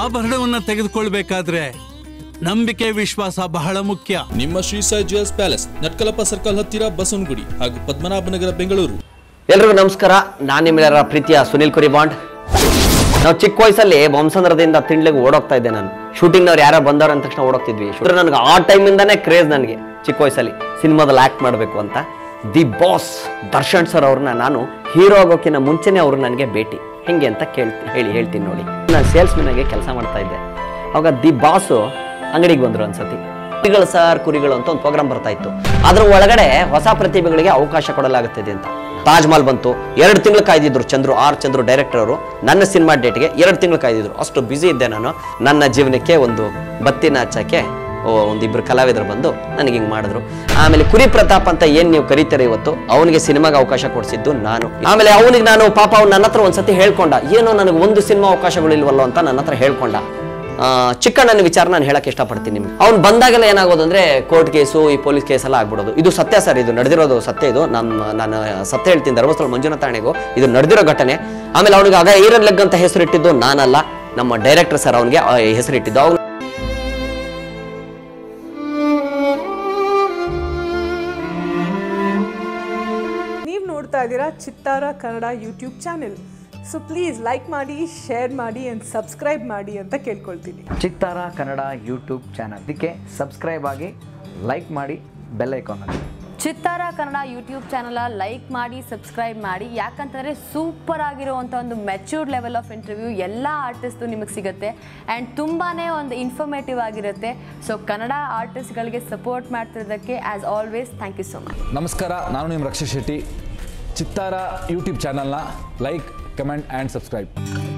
ಆಭರಣವನ್ನ ತೆಗೆದುಕೊಳ್ಬೇಕಾದ್ರೆ ನಂಬಿಕೆ ವಿಶ್ವಾಸ ಬಹಳ ಮುಖ್ಯ ನಿಮ್ಮ Shri Sai jewels palace Natkalappa circle ಹತ್ತಿರ ಬಸವನಗುಡಿ ಹಾಗೂ ಪದ್ಮನಾಭನಗರ ಬೆಂಗಳೂರು ಎಲ್ರಿಗೂ ನಮಸ್ಕಾರ ನಾನು ನಿಮ್ಮೆಲ್ಲರ ಪ್ರೀತಿಯ ಸುನಿಲ್ ಕುರಿಬಾಂಡ್ ನಾವು ಚಿಕ್ಕ ವಯಸ್ಸಲ್ಲಿ ಬೊಂಸಂದ್ರದಿಂದ ತಿಂಡ್ಲಿಗೆ ಓಡೋಗ್ತಾ ಇದ್ದೆ ನಾನು ಶೂಟಿಂಗ್ನವ್ರು ಯಾರು ಬಂದವ್ರು ಅಂದ ತಕ್ಷಣ ಓಡೋಗ್ತಿದ್ವಿ ಶೂಟರ್ ನನಗೆ ಆ ಟೈಮಿಂದಾನೇ ಕ್ರೇಜ್ ನನಗೆ ಚಿಕ್ಕ ವಯಸ್ಸಲ್ಲಿ ಸಿನಿಮಾದಲ್ಲಿ ಆ್ಯಕ್ಟ್ ಮಾಡಬೇಕು ಅಂತ ದಿ ಬಾಸ್ ದರ್ಶನ್ ಸರ್ ಅವ್ರನ್ನ ನಾನು ಹೀರೋ ಆಗೋಕ್ಕಿಂತ ಮುಂಚೆನೇ ಅವರು ನನಗೆ ಭೇಟಿ ಹೆಂಗೆ ಅಂತ ಕೇಳ್ತಿ ಹೇಳಿ ಹೇಳ್ತೀನಿ ನೋಡಿ ನಾನು ಸೇಲ್ಸ್ಮನ್ ಆಗಿ ಕೆಲಸ ಮಾಡ್ತಾ ಇದ್ದೆ ಅವಾಗ ದಿ ಬಾಸು ಅಂಗಡಿಗೆ ಬಂದರು ಅನ್ಸತಿ ಕುರಿಗಳು ಸರ್ ಕುರಿಗಳು ಅಂತ ಒಂದು ಪ್ರೋಗ್ರಾಮ್ ಬರ್ತಾ ಇತ್ತು ಅದ್ರ ಒಳಗಡೆ ಹೊಸ ಪ್ರತಿಭೆಗಳಿಗೆ ಅವಕಾಶ ಕೊಡಲಾಗುತ್ತದೆ ಅಂತ ತಾಜ್ ಮಹಲ್ ಬಂತು ಎರಡು ತಿಂಗಳು ಕಾಯ್ದಿದ್ರು ಚಂದ್ರು ಆರ್ ಚಂದ್ರು ಡೈರೆಕ್ಟರ್ ಅವರು ನನ್ನ ಸಿನಿಮಾ ಡೇಟ್ಗೆ ಎರಡು ತಿಂಗಳು ಕಾಯ್ದಿದ್ರು ಅಷ್ಟು ಬ್ಯುಸಿ ಇದ್ದೆ ನಾನು ನನ್ನ ಜೀವನಕ್ಕೆ ಒಂದು ಬತ್ತಿನ ಹಚ್ಚಕ್ಕೆ ಓ, ಒಂದಿಬ್ರು ಕಲಾವಿದರು ಬಂದು ನನಗೆ ಹಿಂಗೆ ಮಾಡಿದ್ರು ಆಮೇಲೆ ಕುರಿ ಪ್ರತಾಪ್ ಅಂತ ಏನ್ ನೀವು ಕರೀತೀರ ಇವತ್ತು ಅವನಿಗೆ ಸಿನಿಮಾಗೆ ಅವಕಾಶ ಕೊಡಿಸಿದ್ದು ನಾನು ಆಮೇಲೆ ಅವನಿಗೆ ನಾನು ಪಾಪ ಅವ್ನು ನನ್ನ ಹತ್ರ ಒಂದ್ಸತಿ ಹೇಳ್ಕೊಂಡ ಏನೋ ನನಗೆ ಒಂದು ಸಿನಿಮಾ ಅವಕಾಶಗಳಿಲ್ವಲ್ಲ ಅಂತ ನನ್ನ ಹತ್ರ ಹೇಳ್ಕೊಂಡ ಆ, ಚಿಕ್ಕಣ್ಣನ ವಿಚಾರ ನಾನು ಹೇಳಕ್ ಇಷ್ಟಪಡ್ತೀನಿ ನಿಮ್ಗೆ ಅವ್ನು ಬಂದಾಗೆಲ್ಲ ಏನಾಗೋದು ಅಂದ್ರೆ ಕೋರ್ಟ್ ಕೇಸು ಈ ಪೊಲೀಸ್ ಕೇಸ್ ಎಲ್ಲ ಆಗ್ಬಿಡೋದು ಇದು ಸತ್ಯ ಸರ್ ಇದು ನಡೆದಿರೋದು ಸತ್ಯ ಇದು ನಮ್ಮ ನಾನು ಸತ್ಯ ಹೇಳ್ತೀನಿ ಧರ್ಮಸ್ಥಳ ಮಂಜುನಾಥ ಠಾಣೆಗೂ ಇದು ನಡೆದಿರೋ ಘಟನೆ ಆಮೇಲೆ ಅವನಿಗೆ ಆಗ ಐರನ್ ಲೆಗ್ ಅಂತ ಹೆಸರಿಟ್ಟಿದ್ದು ನಾನಲ್ಲ ನಮ್ಮ ಡೈರೆಕ್ಟರ್ ಸರ್ ಅವನಿಗೆ ಹೆಸರಿಟ್ಟಿದ್ದು ಅವ್ನು ನೀವು ನೋಡ್ತಾ ಇದ್ದೀರಾ Chittara Kannada YouTube channel so please like ಮಾಡಿ ಶೇರ್ ಮಾಡಿ ಆ್ಯಂಡ್ ಸಬ್ಸ್ಕ್ರೈಬ್ ಮಾಡಿ ಅಂತ ಕೇಳ್ಕೊಳ್ತೀನಿ ಚಿತ್ತಾರ ಕನ್ನಡ ಯೂಟ್ಯೂಬ್ ಚಾನಲ್ ಇದಕ್ಕೆ ಸಬ್ಸ್ಕ್ರೈಬ್ ಆಗಿ ಲೈಕ್ ಮಾಡಿ ಬೆಲ್ ಐಕಾನ್ ಅಲ್ಲಿ Chittara Kannada YouTube channel like ಮಾಡಿ ಸಬ್ಸ್ಕ್ರೈಬ್ ಮಾಡಿ ಯಾಕಂತಂದರೆ ಸೂಪರ್ ಆಗಿರುವಂಥ ಒಂದು ಮೆಚ್ಯೂರ್ಡ್ ಲೆವೆಲ್ ಆಫ್ ಇಂಟರ್ವ್ಯೂ ಎಲ್ಲ ಆರ್ಟಿಸ್ಟು ನಿಮಗೆ ಸಿಗುತ್ತೆ ಆ್ಯಂಡ್ ತುಂಬಾ ಒಂದು ಇನ್ಫಾರ್ಮೇಟಿವ್ ಆಗಿರುತ್ತೆ ಸೊ ಕನ್ನಡ ಆರ್ಟಿಸ್ಟ್ಗಳಿಗೆ ಸಪೋರ್ಟ್ ಮಾಡ್ತಿರೋದಕ್ಕೆ as always thank you so much ನಮಸ್ಕಾರ ನಾನು ನಿಮ್ಮ ರಕ್ಷಾ ಶೆಟ್ಟಿ ಚಿತ್ತಾರ ಯೂಟ್ಯೂಬ್ ಚಾನಲ್ನ ಲೈಕ್ ಕಮೆಂಟ್ ಆ್ಯಂಡ್ ಸಬ್ಸ್ಕ್ರೈಬ್